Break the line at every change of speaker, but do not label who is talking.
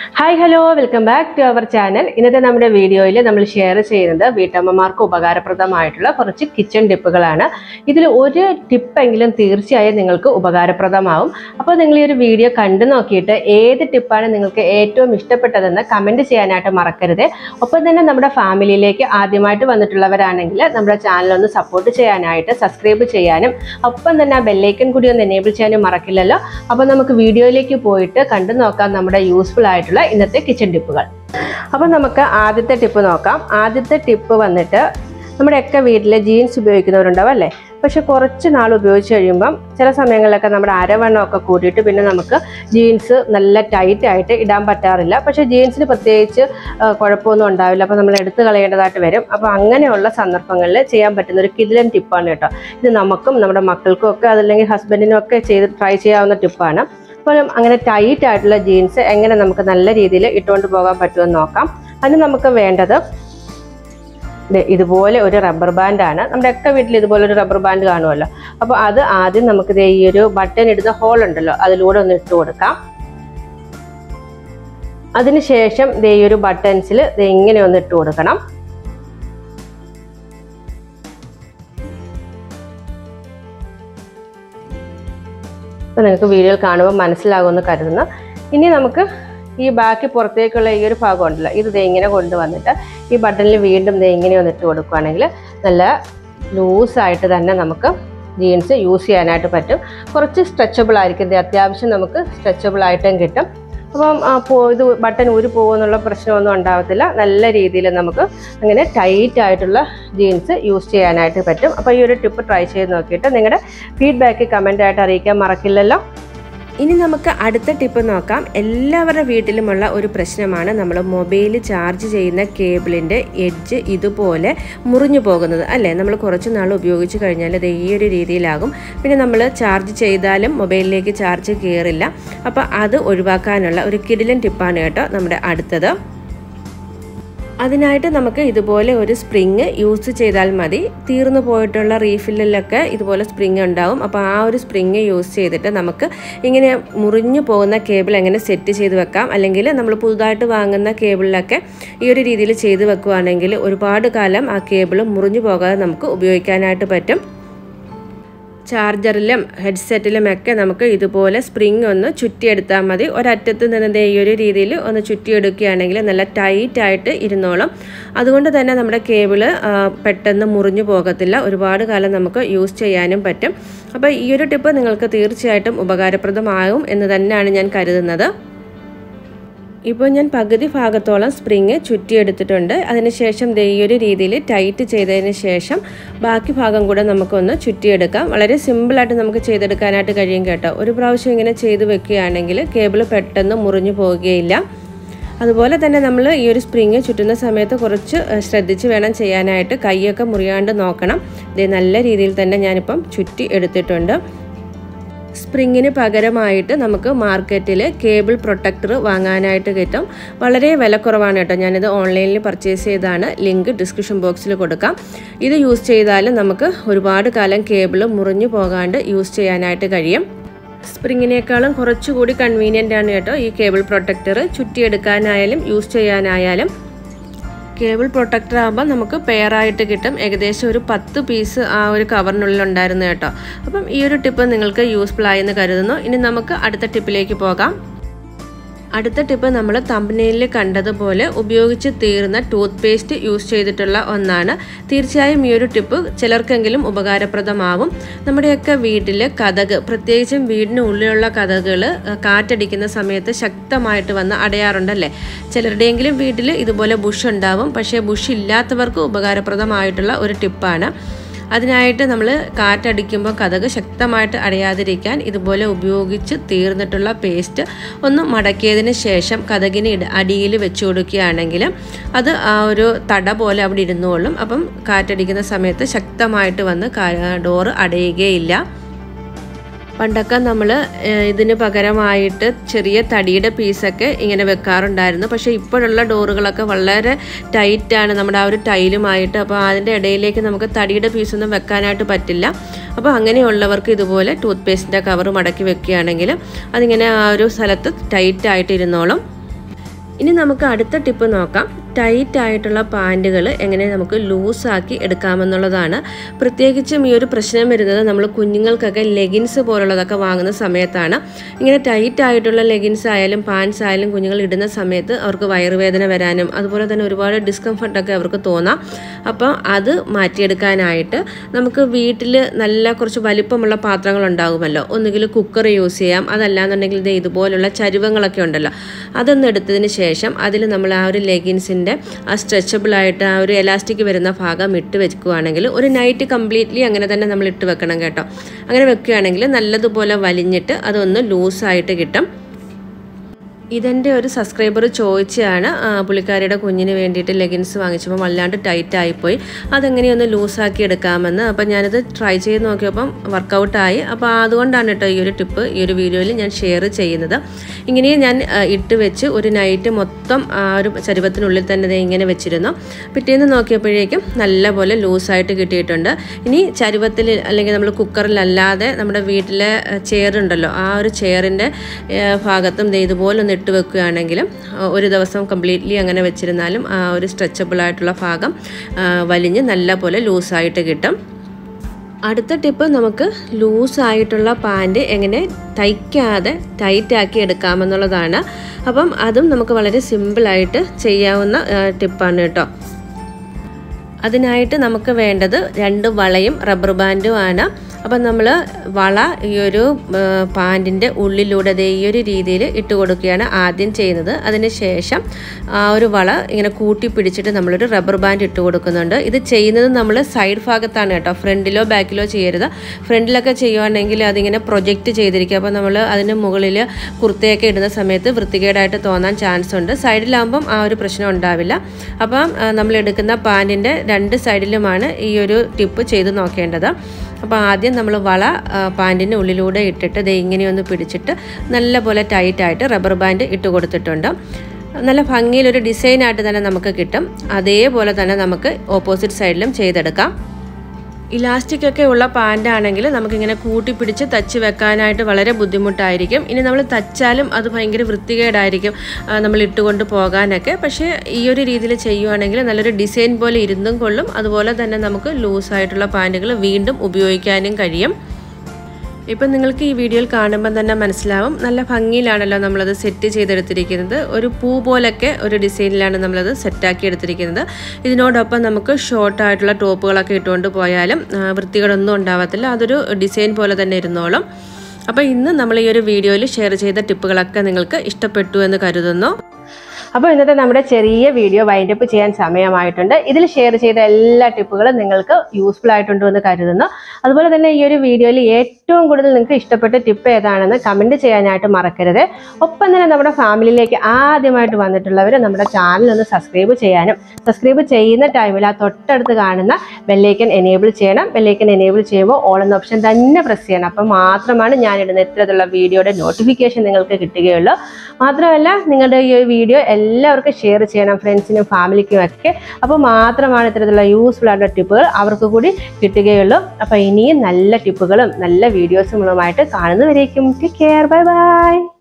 hi hello welcome back to our channel ഇന്നത്തെ നമ്മുടെ വീഡിയോയിൽ നമ്മൾ ഷെയർ ചെയ്യുന്നത് വീട്ടമ്മമാർക്ക് ഉപകാരപ്രദമായിട്ടുള്ള കുറച്ച് കിച്ചൺ ടിപ്പുകളാണ് ഇതിൽ ഒരു ടിപ്പെങ്കിലും തീർച്ചയായും നിങ്ങൾക്ക് ഉപകാരപ്രദമാവും അപ്പോൾ നിങ്ങൾ ഈ ഒരു വീഡിയോ കണ്ടു നോക്കിയിട്ട് ഏത് ടിപ്പാണ് നിങ്ങൾക്ക് ഏറ്റവും ഇഷ്ടപ്പെട്ടതെന്ന് കമൻറ്റ് ചെയ്യാനായിട്ട് മറക്കരുത് ഒപ്പം തന്നെ നമ്മുടെ ഫാമിലിയിലേക്ക് ആദ്യമായിട്ട് വന്നിട്ടുള്ളവരാണെങ്കിൽ നമ്മുടെ ചാനൽ ഒന്ന് സപ്പോർട്ട് ചെയ്യാനായിട്ട് സബ്സ്ക്രൈബ് ചെയ്യാനും ഒപ്പം തന്നെ ആ ബെല്ലൈക്കൺ കൂടി ഒന്ന് എനേബിൾ ചെയ്യാനും മറക്കില്ലല്ലോ അപ്പോൾ നമുക്ക് വീഡിയോയിലേക്ക് പോയിട്ട് കണ്ടു നോക്കാം നമ്മുടെ യൂസ്ഫുൾ ആയിട്ടുള്ള ഇന്നത്തെ കിച്ചൺ ടിപ്പുകൾ അപ്പോൾ നമുക്ക് ആദ്യത്തെ ടിപ്പ് നോക്കാം ആദ്യത്തെ ടിപ്പ് വന്നിട്ട് നമ്മുടെയൊക്കെ വീട്ടിൽ ജീൻസ് ഉപയോഗിക്കുന്നവരുണ്ടാവും അല്ലേ പക്ഷെ കുറച്ച് നാൾ ഉപയോഗിച്ച് കഴിയുമ്പം ചില സമയങ്ങളിലൊക്കെ നമ്മുടെ അരവണ്ണമൊക്കെ കൂട്ടിയിട്ട് പിന്നെ നമുക്ക് ജീൻസ് നല്ല ടൈറ്റ് ആയിട്ട് ഇടാൻ പറ്റാറില്ല പക്ഷേ ജീൻസിന് പ്രത്യേകിച്ച് ആ, കുഴപ്പമൊന്നും ഉണ്ടാവില്ല അപ്പോൾ നമ്മൾ എടുത്തു കളയേണ്ടതായിട്ട് വരും അപ്പോൾ അങ്ങനെയുള്ള സന്ദർഭങ്ങളിൽ ചെയ്യാൻ പറ്റുന്ന ഒരു കിടിലൻ ടിപ്പാണ് കേട്ടോ ഇത് നമുക്കും നമ്മുടെ മക്കൾക്കും ഒക്കെ അതല്ലെങ്കിൽ ഹസ്ബൻഡിനും ഒക്കെ ചെയ്ത് ട്രൈ ചെയ്യാവുന്ന ടിപ്പാണ് അപ്പോൾ അങ്ങനെ ടൈറ്റ് ആയിട്ടുള്ള ജീൻസ് എങ്ങനെ നമുക്ക് നല്ല രീതിയിൽ ഇട്ടുകൊണ്ട് പോകാൻ പറ്റുമെന്ന് നോക്കാം അതിന് നമുക്ക് വേണ്ടത് ദേ ഇതുപോലെ ഒരു റബ്ബർ ബാൻഡാണ് നമ്മുടെ ഒക്കെ വീട്ടിൽ ഇതുപോലെ ഒരു റബ്ബർ ബാൻഡ് കാണുമല്ലോ അപ്പോൾ അത് ആദ്യം നമുക്ക് ദേ ഈ ഒരു ബട്ടൺ ഇടുന്ന ഹോൾ ഉണ്ടല്ലോ അതിലൂടെ ഒന്ന് ഇട്ട് കൊടുക്കാം അതിനുശേഷം ദേ ഈ ഒരു ബട്ടൺസിൽ ദേ ഇങ്ങനെ ഒന്ന് ഇട്ട് കൊടുക്കണം അപ്പോൾ നിങ്ങൾക്ക് വീഡിയോയിൽ കാണുമ്പോൾ മനസ്സിലാകുമെന്ന് കരുതുന്നു ഇനി നമുക്ക് ഈ ബാക്കി പുറത്തേക്കുള്ള ഈ ഒരു ഭാഗം ഉണ്ടല്ലോ ഇത് ദേ ഇങ്ങനെ കൊണ്ടുവന്നിട്ട് ഈ ബട്ടണിൽ വീണ്ടും ദേ ഇങ്ങനെ ഒന്ന് ഇട്ട് കൊടുക്കുകയാണെങ്കിൽ നല്ല ലൂസായിട്ട് തന്നെ നമുക്ക് ജീൻസ് യൂസ് ചെയ്യാനായിട്ട് പറ്റും കുറച്ച് സ്ട്രെച്ചബിൾ ആയിരിക്കും ഇത് അത്യാവശ്യം നമുക്ക് സ്ട്രെച്ചബിൾ ആയിട്ടും കിട്ടും അപ്പം ആ, പോ ഇത് ബട്ടൺ ഊരി പോകുമെന്നുള്ള പ്രശ്നമൊന്നും ഉണ്ടാകത്തില്ല നല്ല രീതിയിൽ നമുക്ക് അങ്ങനെ ടൈറ്റ് ആയിട്ടുള്ള ജീൻസ് യൂസ് ചെയ്യാനായിട്ട് പറ്റും അപ്പോൾ ഈ ഒരു ടിപ്പ് ട്രൈ ചെയ്ത് നോക്കിയിട്ട് നിങ്ങളുടെ ഫീഡ്ബാക്ക് കമൻ്റ് ആയിട്ട് അറിയിക്കാൻ മറക്കില്ലല്ലോ
ഇനി നമുക്ക് അടുത്ത ടിപ്പ് നോക്കാം എല്ലാവരുടെ വീട്ടിലുമുള്ള ഒരു പ്രശ്നമാണ് നമ്മൾ മൊബൈൽ ചാർജ് ചെയ്യുന്ന കേബിളിൻ്റെ എഡ്ജ് ഇതുപോലെ മുറിഞ്ഞു പോകുന്നത് അല്ലേ നമ്മൾ കുറച്ച് നാൾ ഉപയോഗിച്ച് കഴിഞ്ഞാൽ അത് ഈ ഒരു രീതിയിലാകും പിന്നെ നമ്മൾ ചാർജ് ചെയ്താലും മൊബൈലിലേക്ക് ചാർജ് കയറില്ല അപ്പോൾ അത് ഒഴിവാക്കാനുള്ള ഒരു കിടിലൻ ടിപ്പാണ് കേട്ടോ നമ്മുടെ അടുത്തത് അതിനായിട്ട് നമുക്ക് ഇതുപോലെ ഒരു സ്പ്രിങ് യൂസ് ചെയ്താൽ മതി തീർന്നു പോയിട്ടുള്ള റീഫില്ലിലൊക്കെ ഇതുപോലെ സ്പ്രിങ് ഉണ്ടാവും അപ്പോൾ ആ ഒരു സ്പ്രിങ് യൂസ് ചെയ്തിട്ട് നമുക്ക് ഇങ്ങനെ മുറിഞ്ഞു പോകുന്ന കേബിൾ എങ്ങനെ സെറ്റ് ചെയ്ത് വെക്കാം അല്ലെങ്കിൽ നമ്മൾ പുതുതായിട്ട് വാങ്ങുന്ന കേബിളിലൊക്കെ ഈ ഒരു രീതിയിൽ ചെയ്ത് വെക്കുകയാണെങ്കിൽ ഒരുപാട് കാലം ആ കേബിൾ മുറിഞ്ഞു പോകാതെ നമുക്ക് ഉപയോഗിക്കാനായിട്ട് പറ്റും ചാർജറിലും ഹെഡ്സെറ്റിലും ഒക്കെ നമുക്ക് ഇതുപോലെ സ്പ്രിങ് ഒന്ന് ചുറ്റിയെടുത്താൽ മതി ഒരറ്റത്ത് നിന്ന് ദേ ഈ ഒരു രീതിയിൽ ഒന്ന് ചുറ്റിയെടുക്കുകയാണെങ്കിൽ നല്ല ടൈറ്റ് ആയിട്ട് ഇരുന്നോളും അതുകൊണ്ട് തന്നെ നമ്മുടെ കേബിള് പെട്ടെന്ന് മുറിഞ്ഞു പോകത്തില്ല ഒരുപാട് കാലം നമുക്ക് യൂസ് ചെയ്യാനും പറ്റും അപ്പോൾ ഈ ഒരു ടിപ്പ് നിങ്ങൾക്ക് തീർച്ചയായിട്ടും ഉപകാരപ്രദമാകും എന്ന് തന്നെയാണ് ഞാൻ കരുതുന്നത് ഇപ്പോൾ ഞാൻ പകുതി ഭാഗത്തോളം സ്പ്രിങ് ചുറ്റിയെടുത്തിട്ടുണ്ട് അതിനുശേഷം ദേ ഈ ഒരു രീതിയിൽ ടൈറ്റ് ചെയ്തതിന് ശേഷം ബാക്കി ഭാഗം കൂടെ നമുക്കൊന്ന് ചുറ്റിയെടുക്കാം വളരെ സിമ്പിളായിട്ട് നമുക്ക് ചെയ്തെടുക്കാനായിട്ട് കഴിയും കേട്ടോ ഒരു പ്രാവശ്യം ഇങ്ങനെ ചെയ്ത് വെക്കുകയാണെങ്കിൽ കേബിൾ പെട്ടെന്ന് മുറിഞ്ഞു പോവുകയില്ല അതുപോലെ തന്നെ നമ്മൾ ഈ ഒരു സ്പ്രിങ് ചുറ്റുന്ന സമയത്ത് കുറച്ച് ഏഹ്, ശ്രദ്ധിച്ച് വേണം ചെയ്യാനായിട്ട് കൈയൊക്കെ മുറിയാണ്ട് നോക്കണം ഇത് നല്ല രീതിയിൽ തന്നെ ഞാനിപ്പം ചുറ്റി എടുത്തിട്ടുണ്ട് സ്പ്രിങ്ങിന് പകരമായിട്ട് നമുക്ക് മാർക്കറ്റിൽ കേബിൾ പ്രൊട്ടക്ടർ വാങ്ങാനായിട്ട് കിട്ടും വളരെ വിലക്കുറവാണ് കേട്ടോ ഞാനിത് ഓൺലൈനിൽ പർച്ചേസ് ചെയ്താണ് ലിങ്ക് ഡിസ്ക്രിപ്ഷൻ ബോക്സിൽ കൊടുക്കാം ഇത് യൂസ് ചെയ്താൽ നമുക്ക് ഒരുപാട് കാലം കേബിൾ മുറിഞ്ഞു പോകാണ്ട് യൂസ് ചെയ്യാനായിട്ട് കഴിയും സ്പ്രിങ്ങിനേക്കാളും കുറച്ചുകൂടി കൺവീനിയൻ്റ് ആണ് കേട്ടോ ഈ കേബിൾ പ്രൊട്ടക്ടർ ചുറ്റിയെടുക്കാനായാലും യൂസ് ചെയ്യാനായാലും കേബിൾ പ്രൊട്ടക്ടർ ആകുമ്പോൾ നമുക്ക് പെയറായിട്ട് കിട്ടും ഏകദേശം ഒരു പത്ത് പീസ് ആ ഒരു കവറിനുള്ളിൽ ഉണ്ടായിരുന്നു കേട്ടോ അപ്പം ഈ ഒരു ടിപ്പ് നിങ്ങൾക്ക് യൂസ്ഫുൾ ആയെന്ന് കരുതുന്നു ഇനി നമുക്ക് അടുത്ത ടിപ്പിലേക്ക് പോകാം അടുത്ത ടിപ്പ് നമ്മൾ തമ്പനയിൽ കണ്ടതുപോലെ ഉപയോഗിച്ച് തീർന്ന ടൂത്ത് പേസ്റ്റ് യൂസ് ചെയ്തിട്ടുള്ള ഒന്നാണ് തീർച്ചയായും ഈ ഒരു ടിപ്പ് ചിലർക്കെങ്കിലും ഉപകാരപ്രദമാവും നമ്മുടെയൊക്കെ വീട്ടിൽ കഥക് പ്രത്യേകിച്ചും വീടിന് ഉള്ളിലുള്ള കഥകൾ കാറ്റടിക്കുന്ന സമയത്ത് ശക്തമായിട്ട് വന്ന് അടയാറുണ്ടല്ലേ ചിലരുടെയെങ്കിലും വീട്ടിൽ ഇതുപോലെ ബുഷ് ഉണ്ടാവും പക്ഷേ ബുഷ് ഇല്ലാത്തവർക്ക് ഉപകാരപ്രദമായിട്ടുള്ള ഒരു ടിപ്പാണ് അതിനായിട്ട് നമ്മൾ കാറ്റടിക്കുമ്പോൾ കഥക് ശക്തമായിട്ട് അടയാതിരിക്കാൻ ഇതുപോലെ ഉപയോഗിച്ച് തീർന്നിട്ടുള്ള പേസ്റ്റ് ഒന്ന് മടക്കിയതിന് ശേഷം കഥകിന് ഇട അടിയിൽ വെച്ച് കൊടുക്കുകയാണെങ്കിൽ അത് ആ ഒരു തട പോലെ അവിടെ ഇരുന്നോളും അപ്പം കാറ്റടിക്കുന്ന സമയത്ത് ശക്തമായിട്ട് വന്ന് ഡോറ് അടയുകയില്ല പണ്ടൊക്കെ നമ്മൾ ഇതിന് പകരമായിട്ട് ചെറിയ തടിയുടെ പീസൊക്കെ ഇങ്ങനെ വെക്കാറുണ്ടായിരുന്നു പക്ഷേ ഇപ്പോഴുള്ള ഡോറുകളൊക്കെ വളരെ ടൈറ്റാണ് നമ്മുടെ ആ ഒരു ടൈലുമായിട്ട് അപ്പോൾ അതിൻ്റെ ഇടയിലേക്ക് നമുക്ക് തടിയുടെ പീസൊന്നും വെക്കാനായിട്ട് പറ്റില്ല അപ്പോൾ അങ്ങനെയുള്ളവർക്ക് ഇതുപോലെ ടൂത്ത് പേസ്റ്റിൻ്റെ കവർ മടക്കി വെക്കുകയാണെങ്കിൽ അതിങ്ങനെ ആ ഒരു സ്ഥലത്ത് ടൈറ്റായിട്ട് ഇരുന്നോളും ഇനി നമുക്ക് അടുത്ത ടിപ്പ് നോക്കാം ടൈറ്റ് ആയിട്ടുള്ള പാൻറ്റുകൾ എങ്ങനെ നമുക്ക് ലൂസാക്കി എടുക്കാമെന്നുള്ളതാണ് പ്രത്യേകിച്ചും ഈ ഒരു പ്രശ്നം വരുന്നത് നമ്മൾ കുഞ്ഞുങ്ങൾക്കൊക്കെ ലെഗിൻസ് പോലുള്ളതൊക്കെ വാങ്ങുന്ന സമയത്താണ് ഇങ്ങനെ ടൈറ്റ് ആയിട്ടുള്ള ലെഗിൻസ് ആയാലും പാൻസ് ആയാലും കുഞ്ഞുങ്ങൾ ഇടുന്ന സമയത്ത് അവർക്ക് വയറുവേദന വരാനും അതുപോലെ തന്നെ ഒരുപാട് ഡിസ്കംഫർട്ടൊക്കെ അവർക്ക് തോന്നാം അപ്പോൾ അത് മാറ്റിയെടുക്കാനായിട്ട് നമുക്ക് വീട്ടിൽ നല്ല കുറച്ച് വലിപ്പമുള്ള പാത്രങ്ങൾ ഉണ്ടാകുമല്ലോ ഒന്നുകിൽ കുക്കർ യൂസ് ചെയ്യാം അതല്ലാന്നുണ്ടെങ്കിൽ ഇത് ഇതുപോലുള്ള ചരുവങ്ങളൊക്കെ ഉണ്ടല്ലോ അതൊന്ന് എടുത്തതിന് ശേഷം അതിൽ നമ്മൾ ആ ഒരു ലെഗിൻസിൻ്റെ ആ സ്ട്രെച്ചബിൾ ആയിട്ട് ആ ഒരു എലാസ്റ്റിക് വരുന്ന ഭാഗം ഇട്ട് വെക്കുകയാണെങ്കിൽ ഒരു നൈറ്റ് കംപ്ലീറ്റ്ലി അങ്ങനെ തന്നെ നമ്മൾ ഇട്ട് വെക്കണം കേട്ടോ അങ്ങനെ വെക്കുകയാണെങ്കിൽ നല്ലതുപോലെ വലിഞ്ഞിട്ട് അതൊന്ന് ലൂസായിട്ട് കിട്ടും ഇതെൻ്റെ ഒരു സബ്സ്ക്രൈബർ ചോദിച്ചാണ് ആ, പുള്ളിക്കാരിയുടെ കുഞ്ഞിന് വേണ്ടിയിട്ട് ലെഗിൻസ് വാങ്ങിച്ചപ്പോൾ വല്ലാണ്ട് ടൈറ്റ് ആയിപ്പോയി അതെങ്ങനെയൊന്ന് ലൂസാക്കി എടുക്കാമെന്ന് അപ്പോൾ ഞാനിത് ട്രൈ ചെയ്ത് നോക്കിയപ്പം വർക്കൗട്ടായി അപ്പോൾ അതുകൊണ്ടാണ് കേട്ടോ ഈ ഒരു ടിപ്പ് ഈ ഒരു വീഡിയോയിൽ ഞാൻ ഷെയർ ചെയ്യുന്നത് ഇങ്ങനെ ഞാൻ ആ, ഇട്ട് വെച്ച് ഒരു നൈറ്റ് മൊത്തം ആ ഒരു ചരുവത്തിനുള്ളിൽ തന്നെ ദേ ഇങ്ങനെ വെച്ചിരുന്നു പിറ്റേന്ന് നോക്കിയപ്പോഴേക്കും നല്ലപോലെ ലൂസായിട്ട് കിട്ടിയിട്ടുണ്ട് ഇനി ചരുവത്തിൽ അല്ലെങ്കിൽ നമ്മൾ കുക്കറിലല്ലാതെ നമ്മുടെ വീട്ടിലെ ചെയർ ഉണ്ടല്ലോ ആ ഒരു ചെയറിൻ്റെ ഭാഗത്തും ദേ ഇതുപോലെ ഒന്ന് ഇട്ട് വെക്കുകയാണെങ്കിലും ആ, ഒരു ദിവസം കംപ്ലീറ്റ്ലി അങ്ങനെ വെച്ചിരുന്നാലും ആ ഒരു സ്ട്രെച്ചബിൾ ആയിട്ടുള്ള ഭാഗം ആ, വലിഞ്ഞ് നല്ലപോലെ ലൂസായിട്ട് കിട്ടും അടുത്ത ടിപ്പ് നമുക്ക് ലൂസായിട്ടുള്ള പാൻറ് എങ്ങനെ തയ്ക്കാതെ ടൈറ്റാക്കി എടുക്കാമെന്നുള്ളതാണ് അപ്പം അതും നമുക്ക് വളരെ സിമ്പിളായിട്ട് ചെയ്യാവുന്ന ആ, ടിപ്പാണ് കേട്ടോ അതിനായിട്ട് നമുക്ക് വേണ്ടത് രണ്ട് വളയും റബ്ബർ ബാൻഡും ആണ് അപ്പം നമ്മൾ വള ഈ ഒരു പാൻറ്റിൻ്റെ ഉള്ളിലൂടെ ദേ ഈ ഒരു രീതിയിൽ ഇട്ട് കൊടുക്കുകയാണ് ആദ്യം ചെയ്യുന്നത് അതിന് ശേഷം ആ ഒരു വള ഇങ്ങനെ കൂട്ടി പിടിച്ചിട്ട് നമ്മളൊരു റബ്ബർ ബാൻഡ് ഇട്ട് കൊടുക്കുന്നുണ്ട് ഇത് ചെയ്യുന്നത് നമ്മൾ സൈഡ് ഭാഗത്താണ് കേട്ടോ ഫ്രണ്ടിലോ ബാക്കിലോ ചെയ്യരുത് ഫ്രണ്ടിലൊക്കെ ചെയ്യുവാണെങ്കിൽ അതിങ്ങനെ പ്രൊജക്റ്റ് ചെയ്തിരിക്കും അപ്പോൾ നമ്മൾ അതിന് മുകളിൽ കുർത്തയൊക്കെ ഇടുന്ന സമയത്ത് വൃത്തികേടായിട്ട് തോന്നാൻ ചാൻസ് ഉണ്ട് സൈഡിലാകുമ്പം ആ ഒരു പ്രശ്നം ഉണ്ടാവില്ല അപ്പം ആ, നമ്മൾ എടുക്കുന്ന പാൻറ്റിൻ്റെ രണ്ട് സൈഡിലുമാണ് ഈ ഒരു ടിപ്പ് ചെയ്ത് നോക്കേണ്ടത് അപ്പോൾ ആദ്യം നമ്മൾ വള ആ, പാൻറ്റിൻ്റെ ഉള്ളിലൂടെ ഇട്ടിട്ട് ദേ ഇങ്ങനെയൊന്ന് പിടിച്ചിട്ട് നല്ലപോലെ ടൈറ്റായിട്ട് റബ്ബർ ബാൻഡ് ഇട്ട് കൊടുത്തിട്ടുണ്ട് നല്ല ഭംഗിയിലൊരു ഡിസൈനായിട്ട് തന്നെ നമുക്ക് കിട്ടും അതേപോലെ തന്നെ നമുക്ക് ഓപ്പോസിറ്റ് സൈഡിലും ചെയ്തെടുക്കാം ഇലാസ്റ്റിക് ഒക്കെ ഉള്ള പാൻ്റ് ആണെങ്കിൽ നമുക്കിങ്ങനെ കൂട്ടിപ്പിടിച്ച് തച്ച് വെക്കാനായിട്ട് വളരെ ബുദ്ധിമുട്ടായിരിക്കും ഇനി നമ്മൾ തച്ചാലും അത് ഭയങ്കര വൃത്തികേടായിരിക്കും ആ, നമ്മൾ ഇട്ടുകൊണ്ട് പോകാനൊക്കെ പക്ഷേ ഈ ഒരു രീതിയിൽ ചെയ്യുവാണെങ്കിൽ നല്ലൊരു ഡിസൈൻ പോലെ ഇരുന്നും കൊള്ളും അതുപോലെ തന്നെ നമുക്ക് ലൂസായിട്ടുള്ള പാൻറ്റുകൾ വീണ്ടും ഉപയോഗിക്കാനും കഴിയും ഇപ്പം നിങ്ങൾക്ക് ഈ വീഡിയോയിൽ കാണുമ്പോൾ തന്നെ മനസ്സിലാവും നല്ല ഭംഗിയിലാണല്ലോ നമ്മളത് സെറ്റ് ചെയ്തെടുത്തിരിക്കുന്നത് ഒരു പൂ പോലൊക്കെ ഒരു ഡിസൈനിലാണ് നമ്മളത് സെറ്റാക്കി എടുത്തിരിക്കുന്നത് ഇതിനോടൊപ്പം നമുക്ക് ഷോർട്ടായിട്ടുള്ള ടോപ്പുകളൊക്കെ ഇട്ടുകൊണ്ട് പോയാലും ആ, വൃത്തികളൊന്നും ഉണ്ടാവത്തില്ല അതൊരു ഡിസൈൻ പോലെ തന്നെ ഇരുന്നോളും അപ്പോൾ ഇന്ന് നമ്മൾ ഈ ഒരു വീഡിയോയിൽ ഷെയർ ചെയ്ത ടിപ്പുകളൊക്കെ നിങ്ങൾക്ക് ഇഷ്ടപ്പെട്ടു എന്ന് കരുതുന്നു
അപ്പോൾ ഇന്നത്തെ നമ്മുടെ ചെറിയ വീഡിയോ വൈൻഡപ്പ് ചെയ്യാൻ സമയമായിട്ടുണ്ട് ഇതിൽ ഷെയർ ചെയ്ത എല്ലാ ടിപ്പുകളും നിങ്ങൾക്ക് യൂസ്ഫുൾ ആയിട്ടുണ്ട് എന്ന് കരുതുന്നു അതുപോലെ തന്നെ ഈ ഒരു വീഡിയോയിൽ ഏറ്റവും കൂടുതൽ നിങ്ങൾക്ക് ഇഷ്ടപ്പെട്ട ടിപ്പ് ഏതാണെന്ന് കമൻറ്റ് ചെയ്യാനായിട്ട് മറക്കരുത് ഒപ്പം തന്നെ നമ്മുടെ ഫാമിലിയിലേക്ക് ആദ്യമായിട്ട് വന്നിട്ടുള്ളവർ നമ്മുടെ ചാനൽ ഒന്ന് സബ്സ്ക്രൈബ് ചെയ്യാനും സബ്സ്ക്രൈബ് ചെയ്യുന്ന ടൈമിൽ ആ തൊട്ടടുത്ത് കാണുന്ന ബെല്ലൈക്കൻ എനേബിൾ ചെയ്യണം ബെല്ലൈക്കൻ എനേബിൾ ചെയ്യുമ്പോൾ ഓൾ എന്ന ഓപ്ഷൻ തന്നെ പ്രസ് ചെയ്യണം അപ്പം മാത്രമാണ് ഞാനിടുന്ന ഇത്തരത്തിലുള്ള വീഡിയോയുടെ നോട്ടിഫിക്കേഷൻ നിങ്ങൾക്ക് കിട്ടുകയുള്ളൂ മാത്രമല്ല നിങ്ങളുടെ ഈ ഒരു വീഡിയോ എല്ലാവർക്കും ഷെയർ ചെയ്യണം ഫ്രണ്ട്സിനും ഫാമിലിക്കും ഒക്കെ അപ്പോൾ മാത്രമാണ് ഇത്തരത്തിലുള്ള യൂസ്ഫുൾ ആയിട്ടുള്ള ടിപ്പുകൾ അവർക്ക് കൂടി കിട്ടുകയുള്ളൂ അപ്പോൾ ഇനിയും നല്ല ടിപ്പുകളും നല്ല വീഡിയോസുകളുമായിട്ട് കാണുന്നവരേക്കും ടേക്ക് കെയർ ബൈ ബൈ